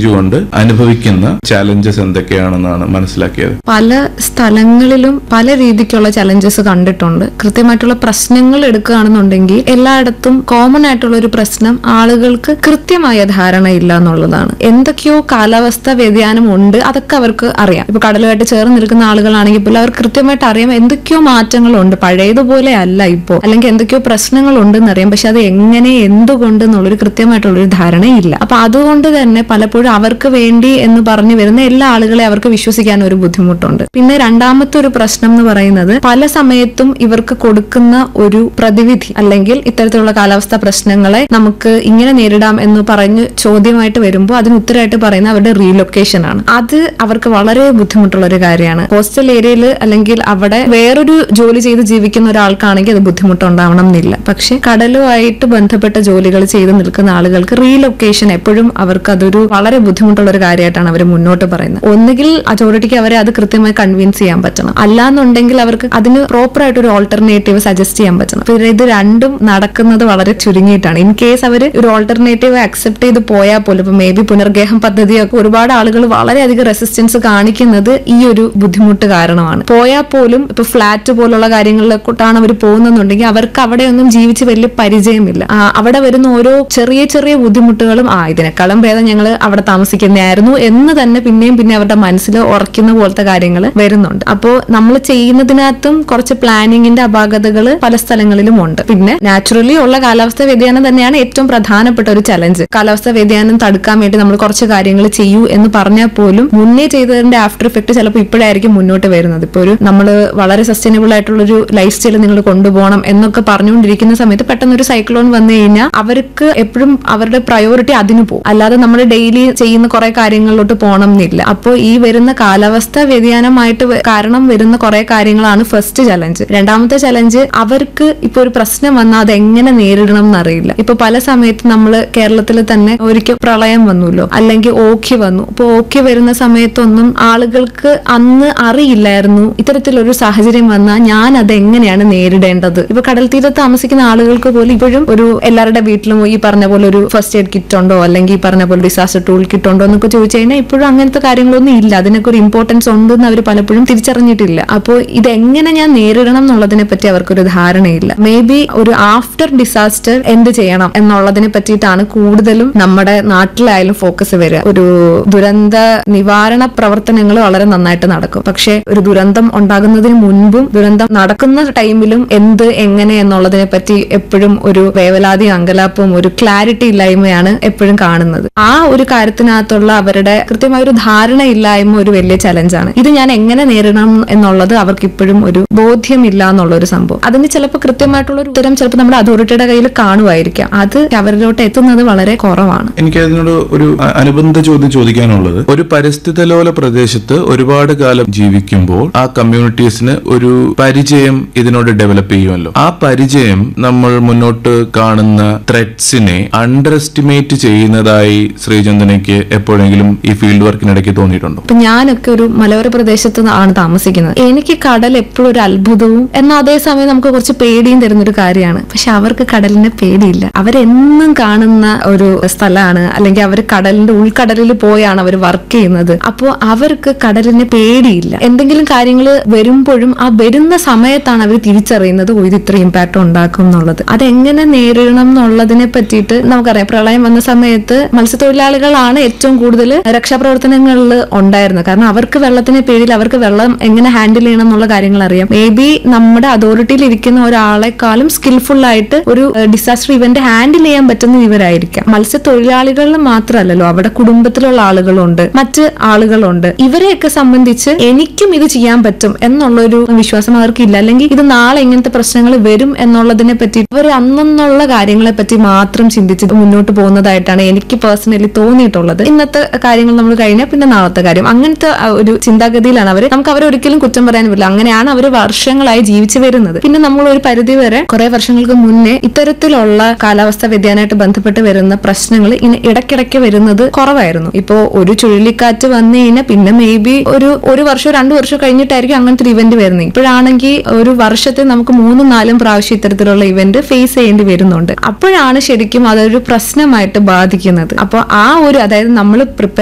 change കൊണ്ട് അനുഭവിക്കുന്ന challenges എന്തൊക്കെയാണെന്നാണ് മനസ്സിലാക്കിയത് പല സ്ഥലങ്ങളിലും പല രീതിക്കുള്ള ചലഞ്ചസ് കണ്ടിട്ടുണ്ട് കൃത്യമായിട്ടുള്ള പ്രശ്നങ്ങൾ എടുക്കുകയാണെന്നുണ്ടെങ്കിൽ എല്ലായിടത്തും കോമൺ ആയിട്ടുള്ള ഒരു പ്രശ്നം ആളുകൾക്ക് കൃത്യമായ ധാരണയില്ല എന്നുള്ളതാണ് എന്തൊക്കെയോ കാലാവസ്ഥ വ്യതിയാനം ഉണ്ട് അതൊക്കെ അവർക്ക് അറിയാം ഇപ്പൊ കടലുമായിട്ട് ചേർന്ന് നിൽക്കുന്ന ആളുകളാണെങ്കിൽ പോലും അവർക്ക് കൃത്യമായിട്ട് അറിയാം എന്തൊക്കെയോ മാറ്റങ്ങളുണ്ട് പഴയതുപോലെ അല്ല ഇപ്പോൾ അല്ലെങ്കിൽ എന്തൊക്കെയോ പ്രശ്നങ്ങൾ ഉണ്ടെന്ന് അറിയാം പക്ഷെ അത് എങ്ങനെ എന്തുകൊണ്ട് എന്നുള്ളൊരു കൃത്യമായിട്ടുള്ളൊരു ധാരണയില്ല അപ്പൊ അതുകൊണ്ട് തന്നെ പലപ്പോഴും അവർക്ക് വേണ്ടി എന്ന് പറഞ്ഞു വരുന്ന എല്ലാ ആളുകളെ അവർക്ക് വിശ്വസിക്കാൻ ഒരു ബുദ്ധിമുട്ടുണ്ട് പിന്നെ രണ്ടാമത്തെ ഒരു പ്രശ്നം എന്ന് പറയുന്നത് പല സമയത്തും ഇവർക്ക് കൊടുക്കുന്ന ഒരു പ്രതിവിധി അല്ലെങ്കിൽ ഇത്തരത്തിലുള്ള കാലാവസ്ഥാ പ്രശ്നങ്ങളെ നമുക്ക് ഇങ്ങനെ നേരിടാം എന്ന് പറഞ്ഞ് ചോദ്യമായിട്ട് വരുമ്പോൾ അതിന് ഉത്തരമായിട്ട് പറയുന്ന അവരുടെ റീലൊക്കേഷൻ ആണ് അത് അവർക്ക് വളരെ ബുദ്ധിമുട്ടുള്ള ഒരു കാര്യമാണ് കോസ്റ്റൽ ഏരിയയിൽ അല്ലെങ്കിൽ അവിടെ വേറൊരു ജോലി ചെയ്ത് ജീവിക്കുന്ന ഒരാൾക്കാണെങ്കിൽ അത് ബുദ്ധിമുട്ടുണ്ടാവണം എന്നില്ല പക്ഷെ കടലുമായിട്ട് ബന്ധപ്പെട്ട ജോലികൾ ചെയ്ത് നിൽക്കുന്ന ആളുകൾക്ക് റീലൊക്കേഷൻ എപ്പോഴും അവർക്ക് അതൊരു വളരെ ബുദ്ധിമുട്ടുള്ള ഒരു കാര്യമായിട്ടാണ് അവർ മുന്നോട്ട് പറയുന്നത് ഒന്നുകിൽ അതോറിറ്റിക്ക് അവരെ അത് കൃത്യമായി കൺവിൻസ് ചെയ്യാൻ പറ്റണം അല്ലാന്നുണ്ടെങ്കിൽ അവർക്ക് അതിന് പ്രോപ്പർ ആയിട്ട് ഒരു ഓൾട്ടർനേറ്റീവ് സജസ്റ്റ് ചെയ്യാൻ പറ്റണം പിന്നെ ഇത് രണ്ടും നടക്കുന്നത് വളരെ ചുരുങ്ങിയിട്ടാണ് ഇൻ കേസ് അവർ ഒരു ഓൾട്ടർനേറ്റീവ് അക്സെപ്റ്റ് ചെയ്ത് പോയാൽ പോലും ഇപ്പൊ മേ ബി പുനർഗേഹം പദ്ധതിയൊക്കെ ഒരുപാട് ആളുകൾ വളരെയധികം റെസിസ്റ്റൻസ് കാണിക്കുന്നത് ഈ ഒരു ബുദ്ധിമുട്ട് കാരണമാണ് പോയാൽ പോലും ഇപ്പൊ ഫ്ലാറ്റ് പോലുള്ള കാര്യങ്ങളിലേക്കോട്ടാണ് അവർ പോകുന്നെന്നുണ്ടെങ്കിൽ അവർക്ക് അവിടെയൊന്നും ജീവിച്ച് വലിയ പരിചയമില്ല ആ, അവിടെ വരുന്ന ഓരോ ചെറിയ ചെറിയ ബുദ്ധിമുട്ടുകളും ആ ഇതിനേക്കാളും ഭേദം ഞങ്ങൾ അവിടെ താമസിക്കുന്നതായിരുന്നു എന്ന് തന്നെ പിന്നെയും പിന്നെ അവരുടെ മനസ്സിൽ ഉറക്കുന്ന പോലത്തെ കാര്യങ്ങൾ വരുന്നുണ്ട് അപ്പോൾ നമ്മൾ ചെയ്യുന്നതിനകത്തും കുറച്ച് പ്ലാനിങ്ങിന്റെ അപാകതകൾ പല സ്ഥലങ്ങളിലും ഉണ്ട് പിന്നെ നാച്ചുറലി ഉള്ള കാലാവസ്ഥ വ്യതിയാനം തന്നെയാണ് ഏറ്റവും പ്രധാനപ്പെട്ട ഒരു ചലഞ്ച് കാലാവസ്ഥ വ്യതിയാനം തടുക്കാൻ വേണ്ടി നമ്മൾ കുറച്ച് കാര്യങ്ങൾ ചെയ്യൂ എന്ന് പറഞ്ഞാൽ പോലും മുന്നേ ചെയ്തതിന്റെ ആഫ്റ്റർ ഇഫക്ട് ചിലപ്പോൾ ഇപ്പോഴായിരിക്കും മുന്നോട്ട് വരുന്നത് ഇപ്പോൾ ഒരു നമ്മൾ വളരെ സസ്റ്റൈനബിൾ ആയിട്ടുള്ള ഒരു ലൈഫ് സ്റ്റൈൽ നിങ്ങൾ കൊണ്ടുപോകണം എന്നൊക്കെ പറഞ്ഞുകൊണ്ടിരിക്കുന്ന സമയത്ത് പെട്ടെന്ന് ഒരു സൈക്ലോൺ വന്നു കഴിഞ്ഞാൽ അവർക്ക് എപ്പോഴും അവരുടെ പ്രയോറിറ്റി അതിന് പോകും അല്ലാതെ നമ്മൾ ഡെയിലി ചെയ്യുന്ന കുറെ കാര്യങ്ങളിലോട്ട് പോകണം എന്നില്ല അപ്പോൾ ഈ വരുന്ന കാലാവസ്ഥ വ്യതിയാനമായിട്ട് വ- കാരണം വരുന്ന കുറെ കാര്യങ്ങളാണ് ഫസ്റ്റ് ചലഞ്ച് രണ്ടാമത്തെ ചലഞ്ച് അവർക്ക് ഇപ്പൊ ഒരു പ്രശ്നം വന്നാൽ അത് എങ്ങനെ നേരിടണം എന്നറിയില്ല ഇപ്പൊ പല സമയത്ത് നമ്മൾ കേരളത്തിൽ തന്നെ ഒരിക്കൽ പ്രളയം വന്നുല്ലോ അല്ലെങ്കിൽ ഓഖി വന്നു അപ്പൊ ഓഖി വരുന്ന സമയത്തൊന്നും ആളുകൾക്ക് അന്ന് അറിയില്ലായിരുന്നു ഇത്തരത്തിലൊരു സാഹചര്യം വന്നാൽ ഞാൻ അത് എങ്ങനെയാണ് നേരിടേണ്ടത് ഇപ്പൊ കടൽ തീരത്ത് താമസിക്കുന്ന ആളുകൾക്ക് പോലും ഇപ്പോഴും ഒരു എല്ലാവരുടെ വീട്ടിലും ഈ പറഞ്ഞ പോലെ ഒരു ഫസ്റ്റ് എയ്ഡ് കിറ്റ് ഉണ്ടോ അല്ലെങ്കിൽ ഈ പറഞ്ഞ പോലെ ഡിസാസ്റ്റർ ടൂൾ കിറ്റ് ഉണ്ടോ എന്നൊക്കെ ചോദിച്ചു കഴിഞ്ഞാൽ ഇപ്പോഴും അങ്ങനത്തെ കാര്യങ്ങളൊന്നും ഇല്ല അതിനൊക്കെ ഒരു ഇമ്പോർട്ടൻസ് ഉണ്ടെന്ന് അവർ പലപ്പോഴും തിരിച്ചറിഞ്ഞിട്ടില്ല അപ്പോൾ ഇത് എങ്ങനെ ഞാൻ നേരിടണം എന്നുള്ളതിനെ പറ്റി അവർക്കൊരു ധാരണയില്ല മേ ബി ഒരു ആഫ്റ്റർ ഡിസാസ്റ്റർ എന്ത് ചെയ്യണം എന്നുള്ളതിനെ പറ്റിയിട്ടാണ് കൂടുതലും നമ്മുടെ നാട്ടിലായാലും ഫോക്കസ് വരിക ഒരു ദുരന്ത നിവാരണ പ്രവർത്തനങ്ങൾ വളരെ നന്നായിട്ട് നടക്കും പക്ഷെ ഒരു ദുരന്തം ഉണ്ടാകുന്നതിന് മുൻപും ദുരന്തം നടക്കുന്ന ടൈമിലും എന്ത് എങ്ങനെ എന്നുള്ളതിനെ പറ്റി എപ്പോഴും ഒരു വേവലാതി അങ്കലാപ്പും ഒരു ക്ലാരിറ്റി ഇല്ലായ്മയാണ് എപ്പോഴും കാണുന്നത് ആ ഒരു കാര്യത്തിനകത്തുള്ള അവരുടെ കൃത്യമായ ഒരു ധാരണയില്ലായ്മ ഒരു വലിയ ചലഞ്ചാണ് ഇത് ഞാൻ എങ്ങനെ നേരിടണം എന്നുള്ളത് അവർക്ക് ഇപ്പോഴും ഒരു ബോധ്യമില്ല എന്നുള്ള ഒരു സംഭവം അതിന് ചിലപ്പോൾ കൃത്യമായിട്ടുള്ള ഒരു ഉത്തരം ചിലപ്പോൾ നമ്മുടെ അതോറിറ്റിയുടെ കയ്യിൽ കാണുമായിരിക്കാം അത് അവരിലോട്ട് എത്തുന്നത് വളരെ കുറവാണ് എനിക്ക് അതിനോട് ഒരു അ- അനുബന്ധ ചോദ്യം ചോദിക്കാനുള്ളത് ഒരു പരിസ്ഥിതിലോല പ്രദേശത്ത് ഒരുപാട് കാലം ജീവിക്കുമ്പോൾ ആ കമ്മ്യൂണിറ്റീസിന് ഒരു പരിചയം ഇതിനോട് ഡെവലപ്പ് ചെയ്യുമല്ലോ ആ പരിചയം നമ്മൾ മുന്നോട്ട് കാണുന്ന ത്രെഡ്സിനെ അണ്ടർ എസ്റ്റിമേറ്റ് ചെയ്യുന്നതായി ശ്രീചന്ദനയ്ക്ക് എപ്പോഴെങ്കിലും ഈ ഫീൽഡ് വർക്കിനിടയ്ക്ക് തോന്നിയിട്ടുണ്ടോ ഇപ്പൊ ഞാനൊക്കെ ഒരു മലയോര പ്രദേശത്ത് ആണ് താമസിക്കുന്നത് എനിക്ക് കടൽ എപ്പോഴും ഒരു അത്ഭുതവും എന്നാൽ അതേസമയം നമുക്ക് കുറച്ച് പേടിയും തരുന്ന ഒരു കാര്യമാണ് പക്ഷെ അവർക്ക് കടലിനെ പേടിയില്ല അവരെന്നും കാണുന്ന ഒരു സ്ഥലമാണ് അല്ലെങ്കിൽ അവർ കടലിന്റെ ഉൾക്കടലിൽ പോയാണ് അവർ വർക്ക് ചെയ്യുന്നത് അപ്പോൾ അവർക്ക് കടലിനെ പേടിയില്ല എന്തെങ്കിലും കാര്യങ്ങൾ വരുമ്പോഴും ആ വരുന്ന സമയത്താണ് അവർ തിരിച്ചറിയുന്നത് ഓ ഇത് ഇത്ര ഇമ്പാക്ട് ഉണ്ടാക്കും എന്നുള്ളത് അതെങ്ങനെ നേരിടണം എന്നുള്ളതിനെ പറ്റിയിട്ട് നമുക്കറിയാം പ്രളയം വന്ന സമയത്ത് മത്സ്യത്തൊഴിലാളികളാണ് ഏറ്റവും കൂടുതൽ രക്ഷാപ്രവർത്തനങ്ങളിൽ ഉണ്ടായിരുന്നത് കാരണം അവർക്ക് വെള്ളത്തിന് പേടിയിൽ അവർക്ക് വെള്ളം എങ്ങനെ ഹാൻഡിൽ ചെയ്യണം എന്നുള്ള കാര്യങ്ങൾ അറിയാം മേ ബി നമ്മുടെ അതോറിറ്റിയിൽ ഇരിക്കുന്ന ഒരാളെക്കാളും സ്കിൽഫുൾ ആയിട്ട് ഒരു ഡിസാസ്റ്റർ ഇവന്റ് ഹാൻഡിൽ ചെയ്യാൻ പറ്റുന്ന ഇവരായിരിക്കാം മത്സ്യത്തൊഴിലാളികളിൽ മാത്രമല്ലല്ലോ അവിടെ കുടുംബത്തിലുള്ള ആളുകളുണ്ട് മറ്റ് ആളുകളുണ്ട് ഇവരെയൊക്കെ സംബന്ധിച്ച് എനിക്കും ഇത് ചെയ്യാൻ പറ്റും എന്നുള്ളൊരു വിശ്വാസം അവർക്കില്ല അല്ലെങ്കിൽ ഇത് നാളെ ഇങ്ങനത്തെ പ്രശ്നങ്ങൾ വരും എന്നുള്ളതിനെ പറ്റി ഇവർ അന്നെന്നുള്ള കാര്യങ്ങളെ പറ്റി മാത്രം ചിന്തിച്ച് മുന്നോട്ട് പോകുന്നതായിട്ടാണ് എനിക്ക് പേഴ്സണലി തോന്നിയിട്ടുള്ളത് ഇന്നത്തെ കാര്യങ്ങൾ നമ്മൾ കഴിഞ്ഞാൽ പിന്നെ നാളത്തെ കാര്യം അങ്ങനത്തെ ആ ഒരു ചിന്താഗതിയിലാണ് അവർ നമുക്ക് അവരെ ഒരിക്കലും കുറ്റം പറയാൻ പറ്റില്ല അങ്ങനെയാണ് അവർ വർഷങ്ങളായി ജീവിച്ചു വരുന്നത് പിന്നെ നമ്മൾ ഒരു പരിധി വരെ കുറെ വർഷങ്ങൾക്ക് മുന്നേ ഇത്തരത്തിലുള്ള കാലാവസ്ഥ വ്യതിയാനമായിട്ട് ബന്ധപ്പെട്ട് വരുന്ന പ്രശ്നങ്ങൾ ഇനി ഇടയ്ക്കിടയ്ക്ക് വരുന്നത് കുറവായിരുന്നു ഇപ്പോ ഒരു ചുഴലിക്കാറ്റ് വന്നു കഴിഞ്ഞാൽ പിന്നെ മേ ബി ഒരു ഒരു വർഷം രണ്ടു വർഷം കഴിഞ്ഞിട്ടായിരിക്കും അങ്ങനത്തെ ഒരു ഇവന്റ് വരുന്നത് ഇപ്പോഴാണെങ്കിൽ ഒരു വർഷത്തെ നമുക്ക് മൂന്നും നാലും പ്രാവശ്യം ഇത്തരത്തിലുള്ള ഇവന്റ് ഫേസ് ചെയ്യേണ്ടി വരുന്നുണ്ട് അപ്പോഴാണ് ശരിക്കും അതൊരു പ്രശ്നമായിട്ട് ബാധിക്കുന്നത് അപ്പോൾ ആ ഒരു അതായത് നമ്മൾ പ്രിപ്പയർ